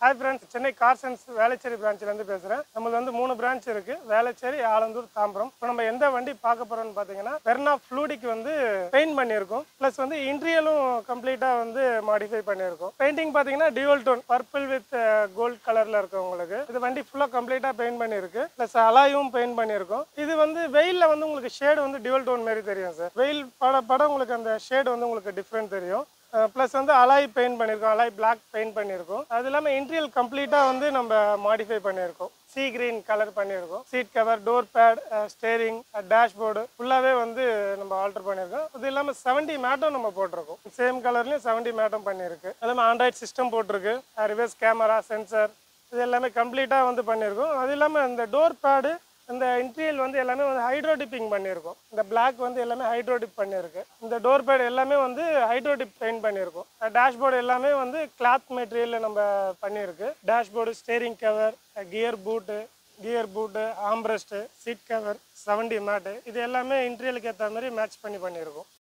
hi friends Chennai car sense Velachery பிரான்ச்ல இருந்து பேசுறேன் நம்மளுக்கு வந்து மூணு பிரான்ச் இருக்கு வேளச்சேரி ஆலந்தூர் தாம்பரம் இப்போ நம்ம எந்த வண்டி பார்க்க போறோம்னு பார்த்தீங்கன்னா வெர்னா ஃப்ளூடிக்கு வந்து பெயிண்ட் பண்ணியிருக்கோம் ப்ளஸ் வந்து இன்டீரியலும் கம்ப்ளீட்டா வந்து மாடிஃபை பண்ணியிருக்கோம் பெயிண்டிங் பார்த்தீங்கன்னா dual tone purple with gold கலர்ல இருக்கு உங்களுக்கு இது வண்டி ஃபுல்லாக கம்ப்ளீட்டா பெயிண்ட் பண்ணியிருக்கு ப்ளஸ் அலாயும் பெயிண்ட் பண்ணியிருக்கோம் இது வந்து வெயில்ல வந்து உங்களுக்கு ஷேடு வந்து டியூவல் டோன் மாதிரி தெரியும் சார் வெயில் பட பட உங்களுக்கு அந்த ஷேடு வந்து உங்களுக்கு டிஃப்ரெண்ட் தெரியும் ப்ளஸ் வந்து அலாய் பெயிண்ட் பண்ணியிருக்கோம் அலாய் பிளாக் பெயிண்ட் பண்ணியிருக்கோம் அது இல்லாமல் இன்டீரியல் கம்ப்ளீட்டாக வந்து நம்ம மாடிஃபை பண்ணியிருக்கோம் சீ கிரீன் கலர் பண்ணியிருக்கோம் seat cover door pad steering dashboard ஃபுல்லாகவே வந்து நம்ம ஆல்டர் பண்ணியிருக்கோம் அது இல்லாமல் செவன்ட்டி மேட்டும் நம்ம போட்டிருக்கோம் சேம் கலர்லேயும் செவன்ட்டி மேட்டும் பண்ணியிருக்கு அது இல்லாமல் ஆண்ட்ராய்ட் சிஸ்டம் போட்டிருக்கு ரிவர்ஸ் கேமரா சென்சர் இது எல்லாமே கம்ப்ளீட்டாக வந்து பண்ணியிருக்கோம் அது இல்லாமல் இந்த டோர் பேடு இந்த இன்டீரியல் வந்து எல்லாமே வந்து ஹைட்ரோடிப்பிங் பண்ணியிருக்கோம் இந்த பிளாக் வந்து எல்லாமே ஹைட்ரோடிப் பண்ணியிருக்கு இந்த டோர் பேட் எல்லாமே வந்து ஹைட்ரோடிப் பெயிண்ட் பண்ணியிருக்கோம் டேஷ்போர்டு எல்லாமே வந்து கிளாத் மெட்டீரியலில் நம்ம பண்ணியிருக்கு dashboard steering cover gear boot gear boot armrest seat cover seventy mat இது எல்லாமே இன்டீரியலுக்கு ஏற்ற மாதிரி மேட்ச் பண்ணி பண்ணியிருக்கோம்